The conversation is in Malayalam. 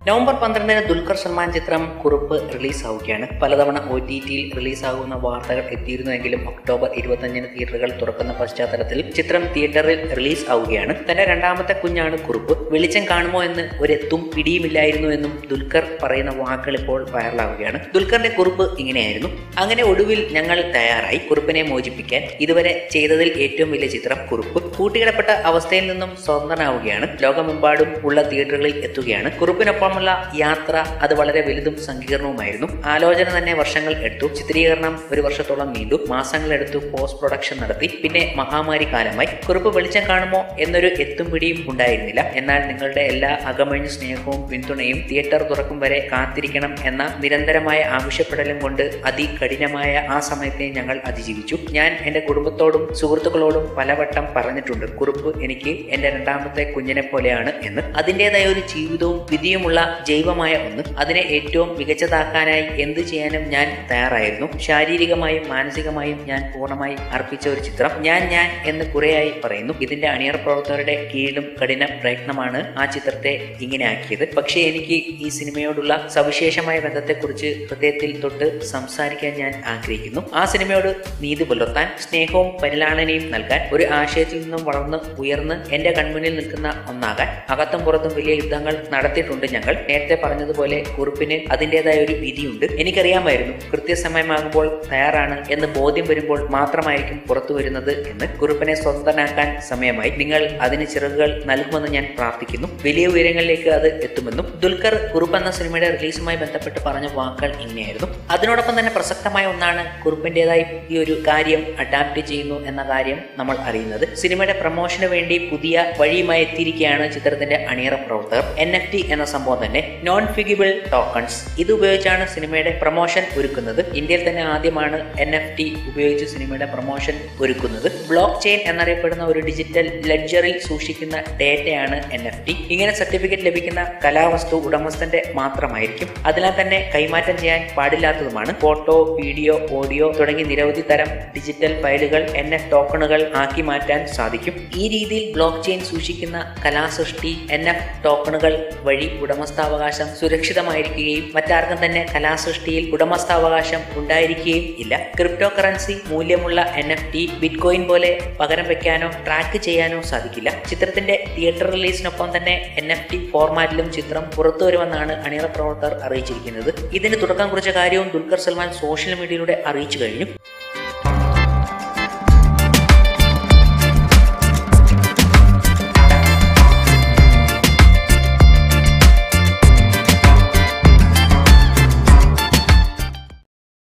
നവംബർ പന്ത്രണ്ടിന് ദുൽഖർ സൽമാൻ ചിത്രം കുറുപ്പ് റിലീസ് ആവുകയാണ് പലതവണ ഒ ടി ടിയിൽ റിലീസാകുന്ന വാർത്തകൾ എത്തിയിരുന്നുവെങ്കിലും ഒക്ടോബർ ഇരുപത്തഞ്ചിന് തിയേറ്ററുകൾ തുറക്കുന്ന പശ്ചാത്തലത്തിൽ ചിത്രം തിയേറ്ററിൽ റിലീസ് ആവുകയാണ് തന്റെ രണ്ടാമത്തെ കുഞ്ഞാണ് കുറുപ്പ് വെളിച്ചം കാണുമോ എന്ന് ഒരെത്തും പിടിയുമില്ലായിരുന്നു എന്നും ദുൽഖർ പറയുന്ന വാക്കുകൾ ഇപ്പോൾ വൈറലാവുകയാണ് ദുൽഖറിന്റെ കുറിപ്പ് ഇങ്ങനെയായിരുന്നു അങ്ങനെ ഒടുവിൽ ഞങ്ങൾ തയ്യാറായി കുറുപ്പിനെ മോചിപ്പിക്കാൻ ഇതുവരെ ചെയ്തതിൽ ഏറ്റവും വലിയ ചിത്രം കുറുപ്പ് കൂട്ടിക്കിടപ്പെട്ട അവസ്ഥയിൽ നിന്നും സ്വതന്ത്രനാവുകയാണ് ലോകമെമ്പാടും ഉള്ള തിയേറ്ററുകളിൽ എത്തുകയാണ് കുറുപ്പിനൊപ്പമുള്ള യാത്ര അത് വളരെ വലുതും സങ്കീർണവുമായിരുന്നു ആലോചന തന്നെ വർഷങ്ങൾ എടുത്തു ചിത്രീകരണം ഒരു വർഷത്തോളം നീണ്ടു മാസങ്ങളെടുത്തു പോസ്റ്റ് പ്രൊഡക്ഷൻ നടത്തി പിന്നെ മഹാമാരി കാലമായി കുറിപ്പ് വെളിച്ചം കാണുമോ എന്നൊരു എത്തും പിടിയും ഉണ്ടായിരുന്നില്ല എന്നാൽ നിങ്ങളുടെ എല്ലാ അകമഴിഞ്ഞ സ്നേഹവും പിന്തുണയും തിയേറ്റർ തുറക്കും വരെ കാത്തിരിക്കണം എന്ന നിരന്തരമായ ആവശ്യപ്പെടലും കൊണ്ട് അതികഠിനമായ ആ സമയത്തെ ഞങ്ങൾ അതിജീവിച്ചു ഞാൻ എൻ്റെ കുടുംബത്തോടും സുഹൃത്തുക്കളോടും പലവട്ടം പറഞ്ഞിട്ടുണ്ട് കുറിപ്പ് എനിക്ക് എൻ്റെ രണ്ടാമത്തെ കുഞ്ഞിനെ പോലെയാണ് എന്ന് അതിൻ്റെതായ ഒരു ജീവിതവും വിധിയുമുള്ള ജൈവമായ ഒന്ന് അതിനെ ഏറ്റവും മികച്ചതാക്കാനായി എന്ത് ചെയ്യാനും ഞാൻ തയ്യാറായിരുന്നു ശാരീരികമായും മാനസികമായും ഞാൻ പൂർണ്ണമായി അർപ്പിച്ച ഒരു ചിത്രം ഞാൻ ഞാൻ എന്ന് കുറേയായി പറയുന്നു ഇതിന്റെ അണിയർ പ്രവർത്തകരുടെ കീഴിലും കഠിന പ്രയത്നമാണ് ആ ചിത്രത്തെ ഇങ്ങനെ ആക്കിയത് പക്ഷേ എനിക്ക് ഈ സിനിമയോടുള്ള സവിശേഷമായ ബന്ധത്തെക്കുറിച്ച് ഹൃദയത്തിൽ തൊട്ട് സംസാരിക്കാൻ ഞാൻ ആഗ്രഹിക്കുന്നു ആ സിനിമയോട് നീതി പുലർത്താൻ സ്നേഹവും പരിലാളനയും നൽകാൻ ഒരു ആശയത്തിൽ നിന്നും വളർന്ന് ഉയർന്ന് എന്റെ കൺമുന്നിൽ നിൽക്കുന്ന ഒന്നാകാൻ അകത്തും പുറത്തും വലിയ യുദ്ധങ്ങൾ നടത്തിയിട്ടുണ്ട് ഞങ്ങൾ നേരത്തെ പറഞ്ഞതുപോലെ കുറിപ്പിന് അതിൻ്റെതായ ഒരു വിധിയുണ്ട് എനിക്കറിയാമായിരുന്നു കൃത്യസമയമാകുമ്പോൾ തയ്യാറാണ് എന്ന് ബോധ്യം വരുമ്പോൾ മാത്രമായിരിക്കും പുറത്തു വരുന്നത് എന്ന് കുറിപ്പിനെ സ്വതന്ത്രനാക്കാൻ സമയമായി നിങ്ങൾ അതിന് ചിറകുകൾ നൽകുമെന്ന് ഞാൻ പ്രാർത്ഥിക്കുന്നു വലിയ ഉയരങ്ങളിലേക്ക് അത് എത്തുമെന്നും ദുൽഖർ കുറുപ്പ് എന്ന സിനിമയുടെ റിലീസുമായി ബന്ധപ്പെട്ട് പറഞ്ഞ വാക്കുകൾ ഇങ്ങനെയായിരുന്നു അതിനോടൊപ്പം തന്നെ പ്രസക്തമായ ഒന്നാണ് കുറിപ്പിൻ്റെതായി ഈ ഒരു കാര്യം അഡാപ്റ്റ് ചെയ്യുന്നു എന്ന കാര്യം നമ്മൾ അറിയുന്നത് സിനിമയുടെ പ്രൊമോഷന് വേണ്ടി പുതിയ വഴിയുമായി എത്തിയിരിക്കുകയാണ് ചിത്രത്തിന്റെ അണിയറ പ്രവർത്തകർ എൻ എഫ് ടി എന്ന സംഭവം തന്നെ നോൺ ഫിഗിബിൾ ടോക്കൺസ് ഇത് ഉപയോഗിച്ചാണ് സിനിമയുടെ പ്രൊമോഷൻ ഒരുക്കുന്നത് ഇന്ത്യയിൽ തന്നെ ആദ്യമാണ് എൻ എഫ് ടി ഉപയോഗിച്ച് സിനിമയുടെ പ്രൊമോഷൻ ഒരുക്കുന്നത് ബ്ലോക്ക് ചെയിൻ എന്നറിയപ്പെടുന്ന ഒരു ഡിജിറ്റൽ ലെഡ്ജറിൽ സൂക്ഷിക്കുന്ന ഡേറ്റയാണ് എൻ എഫ് ടി ഇങ്ങനെ സർട്ടിഫിക്കറ്റ് ലഭിക്കുന്ന കലാവസ്തു ഉടമസ്ഥന്റെ മാത്രമായിരിക്കും അതിനാൽ തന്നെ കൈമാറ്റം ചെയ്യാൻ പാടില്ലാത്തതുമാണ് ഫോട്ടോ വീഡിയോ ഓഡിയോ തുടങ്ങി നിരവധി തരം ഡിജിറ്റൽ ഫയലുകൾ എൻ എഫ് ടോക്കണുകൾ ആക്കി മാറ്റാൻ സാധിക്കും ഈ രീതിയിൽ ബ്ലോക്ക് ചെയിൻ സൂക്ഷിക്കുന്ന കലാസൃഷ്ടി എൻ എഫ് ടോക്കണുകൾ വഴി ഉടമസ്ഥാവകാശം സുരക്ഷിതമായിരിക്കുകയും മറ്റാർക്കും തന്നെ കലാസൃഷ്ടിയിൽ ഉടമസ്ഥാവകാശം ഉണ്ടായിരിക്കുകയും ഇല്ല ക്രിപ്റ്റോ കറൻസി മൂല്യമുള്ള എൻ എഫ് ടി ബിറ്റ്കോയിൻ പോലെ പകരം വെക്കാനോ ട്രാക്ക് ചെയ്യാനോ സാധിക്കില്ല ചിത്രത്തിന്റെ തിയേറ്റർ റിലീസിനൊപ്പം തന്നെ എൻ എഫ് ടി ഫോർമാറ്റിലും ചിത്രം പുറത്തു വരുമെന്നാണ് അണിയറ പ്രവർത്തകർ അറിയിച്ചിരിക്കുന്നത് ഇതിന് തുടക്കം കുറിച്ച കാര്യവും ദുൽഖർ സൽമാൻ സോഷ്യൽ മീഡിയയിലൂടെ അറിയിച്ചു കഴിഞ്ഞു